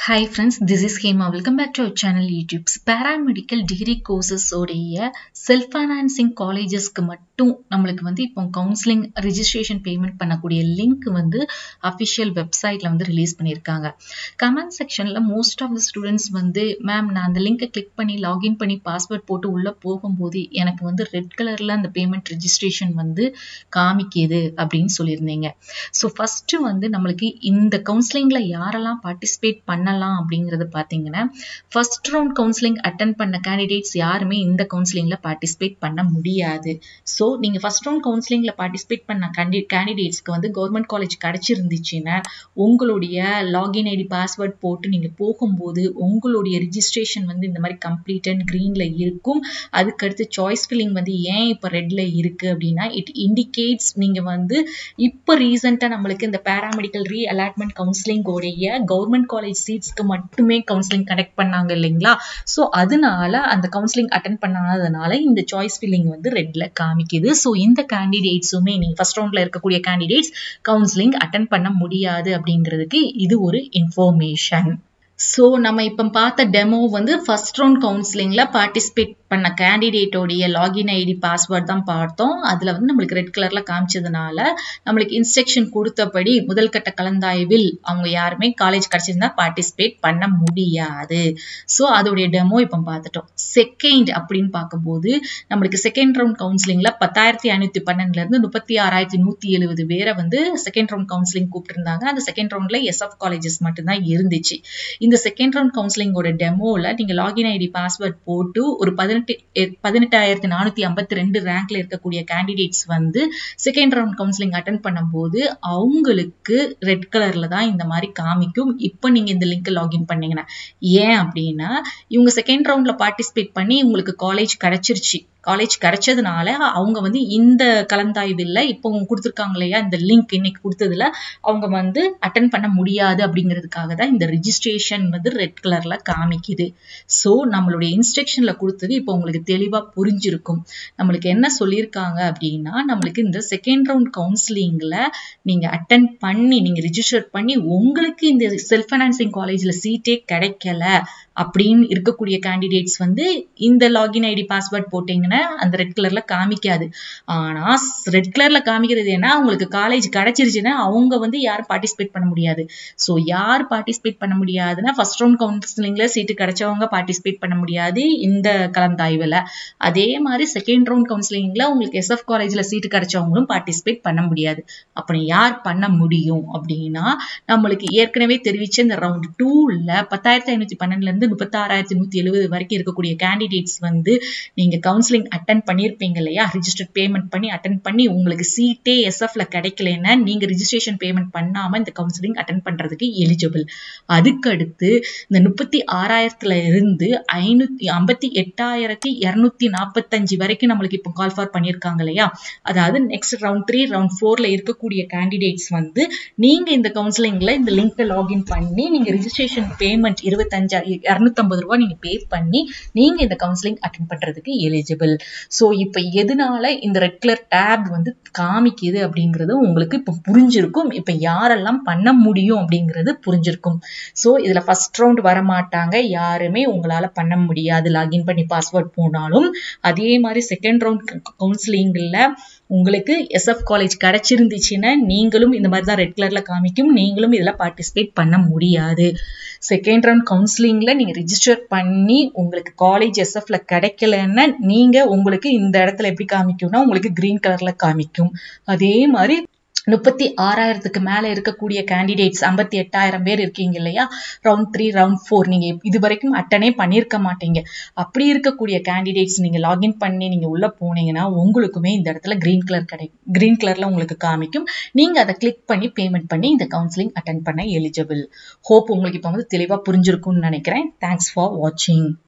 hi friends this is Hema welcome back to our channel YouTube's paramedical degree கோர்சஸோடைய self financing காலேஜஸ்க்கு மட்டும் நம்மளுக்கு வந்து இப்போ கவுன்சிலிங் ரிஜிஸ்ட்ரேஷன் பேமெண்ட் பண்ணக்கூடிய லிங்க் வந்து அஃபிஷியல் வெப்சைட்டில் வந்து ரிலீஸ் பண்ணியிருக்காங்க கமெண்ட் செக்ஷனில் மோஸ்ட் ஆஃப் த ஸ்டூடெண்ட்ஸ் வந்து மேம் நான் அந்த லிங்க்கை கிளிக் பண்ணி லாகின் பண்ணி பாஸ்வேர்ட் போட்டு உள்ளே போகும்போது எனக்கு வந்து ரெட் கலரில் அந்த பேமெண்ட் ரிஜிஸ்ட்ரேஷன் வந்து காமிக்குது அப்படின்னு சொல்லியிருந்தீங்க ஸோ ஃபஸ்ட்டு வந்து நம்மளுக்கு இந்த கவுன்சிலிங்கில் யாரெல்லாம் பார்ட்டிசிபேட் பண்ணலாம் அப்படிங்கிறது பார்த்தீங்கன்னா ஃபர்ஸ்ட் ரவுண்ட் கவுன்சிலிங் அட்டன் பண்ண கேண்டிடேட்ஸ் யாருமே இந்த கவுன்சிலிங்கில் பார்ட்டிசிபேட் பண்ண முடியாது ஸோ நீங்கள் ஃபர்ஸ்ட் ரவுண்ட் கவுன்சிலிங்கில் பார்ட்டிசிபேட் பண்ண கேண்டி கேண்டிடேட்ஸ்க்கு வந்து கவர்மெண்ட் காலேஜ் கிடச்சிருந்துச்சுன்னா உங்களுடைய லாகின் ஐடி பாஸ்வேர்ட் போட்டு நீங்கள் போகும்போது உங்களுடைய ரிஜிஸ்ட்ரேஷன் வந்து இந்த மாதிரி கம்ப்ளீட் அண்ட் க்ரீனில் இருக்கும் அதுக்கடுத்து சாய்ஸ் ஃபில்லிங் வந்து ஏன் இப்போ ரெட்டில் இருக்குது அப்படின்னா இட் இண்டிகேட்ஸ் நீங்கள் வந்து இப்போ ரீசெண்டாக நம்மளுக்கு இந்த பேராமெடிக்கல் ரீ அலாட்மெண்ட் கவுன்சிலிங்கோடைய கவர்மெண்ட் காலேஜ் சீட்ஸ்க்கு மட்டுமே கவுன்சிலிங் கனெக்ட் பண்ணாங்க இல்லைங்களா ஸோ அதனால அந்த கவுன்சிலிங் அட்டன் பண்ணாததுனால இந்த சாய்ஸ் ஃபில்லிங் வந்து ரெட்ல காமிக்குது ஸோ இந்த கேண்டிடேட்ஸுமே நீங்க ஃபர்ஸ்ட் ரவுண்ட்ல இருக்கக்கூடிய கேண்டிடேட்ஸ் கவுன்சிலிங் அட்டன் பண்ண முடியாது அப்படிங்கிறதுக்கு இது ஒரு இன்ஃபர்மேஷன் ஸோ நம்ம இப்போ பார்த்த டெமோ வந்து ஃபர்ஸ்ட் ரவுண்ட் கவுன்சிலிங்கில் பார்ட்டிசிபேட் பண்ண கேண்டிடேட்டோடைய லாகின் ஐடி பாஸ்வேர்ட் தான் பார்த்தோம் அதில் வந்து நம்மளுக்கு ரெட் கலரில் காமிச்சதுனால நம்மளுக்கு இன்ஸ்ட்ரக்ஷன் கொடுத்தபடி முதல் கட்ட கலந்தாய்வில் அவங்க யாருமே காலேஜ் கிடச்சிருந்தா பார்ட்டிசிபேட் பண்ண முடியாது ஸோ அதோடைய டெமோ இப்போ பார்த்துட்டோம் செகண்ட் அப்படின்னு பார்க்கும்போது நம்மளுக்கு செகண்ட் ரவுண்ட் கவுன்சிலிங்கில் பத்தாயிரத்தி ஐநூற்றி பன்னெண்டுலேருந்து முப்பத்தி ஆறாயிரத்தி நூற்றி எழுபது பேரை வந்து செகண்ட் ரவுண்ட் கவுன்சிலிங் கூப்பிட்டுருந்தாங்க அந்த செகண்ட் ரவுண்டில் எஸ்எஃப் காலேஜஸ் மட்டும்தான் இருந்துச்சு இந்த செகண்ட் ரவுண்ட் கவுன்சிலிங்கோட டெமோவில் நீங்கள் லாகின் ஐடி பாஸ்வேர்ட் போட்டு ஒரு பதினெட்டு பதினெட்டாயிரத்தி நானூற்றி ஐம்பத்தி ரெண்டு ரேங்க்ல இருக்கக்கூடிய கேண்டிடேட்ஸ் வந்து செகண்ட் ரவுண்ட் கவுன்சிலிங் அட்டன் பண்ணும்போது அவங்களுக்கு ரெட் கலரில் தான் இந்த மாதிரி காமிக்கும் இப்போ நீங்கள் இந்த லிங்க் லாகின் பண்ணீங்கன்னா ஏன் அப்படின்னா இவங்க செகண்ட் ரவுண்டில் பார்ட்டிசிபேட் பண்ணி உங்களுக்கு காலேஜ் கிடச்சிருச்சு காலேஜ் கிடைச்சதுனால அவங்க வந்து இந்த கலந்தாய்வில் இப்போ கொடுத்துருக்காங்க இல்லையா இந்த லிங்க் இன்னைக்கு கொடுத்ததுல அவங்க வந்து அட்டன் பண்ண முடியாது அப்படிங்கிறதுக்காக தான் இந்த ரிஜிஸ்ட்ரேஷன் வந்து ரெட் கலர்ல காமிக்குது ஸோ நம்மளுடைய இன்ஸ்ட்ரக்ஷன்ல கொடுத்தது இப்போ உங்களுக்கு தெளிவா புரிஞ்சிருக்கும் நம்மளுக்கு என்ன சொல்லியிருக்காங்க அப்படின்னா நம்மளுக்கு இந்த செகண்ட் ரவுண்ட் கவுன்சிலிங்ல நீங்க அட்டன் பண்ணி நீங்க ரிஜிஸ்டர் பண்ணி உங்களுக்கு இந்த செல்ஃப் ஃபைனான்சிங் காலேஜ்ல சீட்டே கிடைக்கல அப்படின்னு இருக்கக்கூடிய கேண்டிடேட்ஸ் வந்து இந்த லாகின் ஐடி பாஸ்வேர்ட் போட்டீங்கன்னா அந்த ரெட் கலர்ல காமிக்காது ஆனா ரெட் கலர்ல காமிக்கிறது ஏன்னா உங்களுக்கு காலேஜ் கிடைச்சிருச்சுன்னா அவங்க வந்து யாரும் பார்ட்டிசிபேட் பண்ண முடியாது ஸோ யார் பார்ட்டிசிபேட் பண்ண முடியாதுன்னா ஃபர்ஸ்ட் ரவுண்ட் கவுன்சிலிங்ல சீட்டு கிடைச்சவங்க பார்ட்டிசிபேட் பண்ண முடியாது இந்த கலந்தாய்வில் அதே மாதிரி செகண்ட் ரவுண்ட் கவுன்சிலிங்ல உங்களுக்கு எஸ்எஃப் காலேஜ்ல சீட்டு கிடைச்சவங்களும் பார்ட்டிசிபேட் பண்ண முடியாது அப்படி யார் பண்ண முடியும் அப்படின்னா நம்மளுக்கு ஏற்கனவே தெரிவிச்ச இந்த ரவுண்ட் டூல பத்தாயிரத்தி ஐநூத்தி பன்னெண்டுல இருந்து முப்பத்தாறாயிரத்தி நூத்தி எழுபது வரைக்கும் இருக்கக்கூடிய கேண்டிடேட்ஸ் வந்து நீங்க கவுன்சிலிங் அட்டன் பண்ணியிருப்பீங்க இல்லையா ரிஜிஸ்டர்ட் பேமெண்ட் பண்ணி அட்டன் பண்ணி உங்களுக்கு சீட்டே எஸ்எஃப்ல கிடைக்கலன்னா நீங்க ரிஜிஸ்ட்ரேஷன் பேமெண்ட் பண்ணாம இந்த கவுன்சிலிங் அட்டன் பண்றதுக்கு எலிஜிபிள் அதுக்கடுத்து இந்த முப்பத்தி ஆறாயிரத்துல இருந்து ஐநூத்தி ஐம்பத்தி எட்டாயிரத்தி இருநூத்தி நாற்பத்தஞ்சு வரைக்கும் நம்மளுக்கு இப்போ கால் ஃபார் பண்ணியிருக்காங்க இல்லையா அதாவது நெக்ஸ்ட் ரவுண்ட் த்ரீ ரவுண்ட் ஃபோர்ல இருக்கக்கூடிய கேண்டிடேட்ஸ் வந்து நீங்க இந்த கவுன்சிலிங்ல இந்த லிங்கை லாகின் பண்ணி நீங்க ரிஜிஸ்ட்ரேஷன் பேமெண்ட் இருபத்தஞ்சா இரநூத்தம்பது ரூபா நீங்க பே பண்ணி நீங்க இந்த கவுன்சிலிங் அட்டன் பண்றதுக்கு எலிஜிபிள் ஸோ இப்போ எதனால இந்த ரெட் கலர் டேப் வந்து காமிக்குது அப்படிங்கிறது உங்களுக்கு இப்போ புரிஞ்சிருக்கும் இப்போ யாரெல்லாம் பண்ண முடியும் அப்படிங்கிறது புரிஞ்சிருக்கும் ஸோ இதில் ஃபர்ஸ்ட் ரவுண்ட் வரமாட்டாங்க யாருமே உங்களால் பண்ண முடியாது லாகின் பண்ணி பாஸ்வேர்ட் போனாலும் அதே மாதிரி செகண்ட் ரவுண்ட் கவுன்சிலிங்கில் உங்களுக்கு எஸ்எஃப் காலேஜ் கிடைச்சிருந்துச்சுன்னா நீங்களும் இந்த மாதிரி தான் ரெட் கலரில் காமிக்கும் நீங்களும் இதில் பார்ட்டிசிபேட் பண்ண முடியாது செகண்ட் ரவுண்ட் கவுன்சிலிங்கில் நீங்கள் ரிஜிஸ்டர் பண்ணி உங்களுக்கு காலேஜ் எஸ்எஃப்ல கிடைக்கலன்னா நீங்கள் உங்களுக்கு இந்த இடத்துல எப்படி காமிக்கும்னா உங்களுக்கு க்ரீன் கலரில் காமிக்கும் அதே மாதிரி முப்பத்தி ஆறாயிரத்துக்கு மேலே இருக்கக்கூடிய கேண்டிடேட்ஸ் ஐம்பத்தி எட்டாயிரம் பேர் இருக்கீங்க இல்லையா ரவுண்ட் த்ரீ ரவுண்ட் ஃபோர் நீங்கள் இது வரைக்கும் அட்டனே பண்ணியிருக்க மாட்டீங்க அப்படி இருக்கக்கூடிய கேண்டிடேட்ஸ் நீங்கள் லாகின் பண்ணி நீங்கள் உள்ளே போனீங்கன்னா உங்களுக்குமே இந்த இடத்துல க்ரீன் கலர் கிடை க்ரீன் கலரில் உங்களுக்கு காமிக்கும் நீங்கள் அதை கிளிக் பண்ணி பேமெண்ட் பண்ணி இந்த கவுன்சிலிங் அட்டன் பண்ண எலிஜிபிள் ஹோப் உங்களுக்கு இப்போ வந்து தெளிவாக புரிஞ்சிருக்கும்னு நினைக்கிறேன் தேங்க்ஸ் ஃபார் வாட்சிங்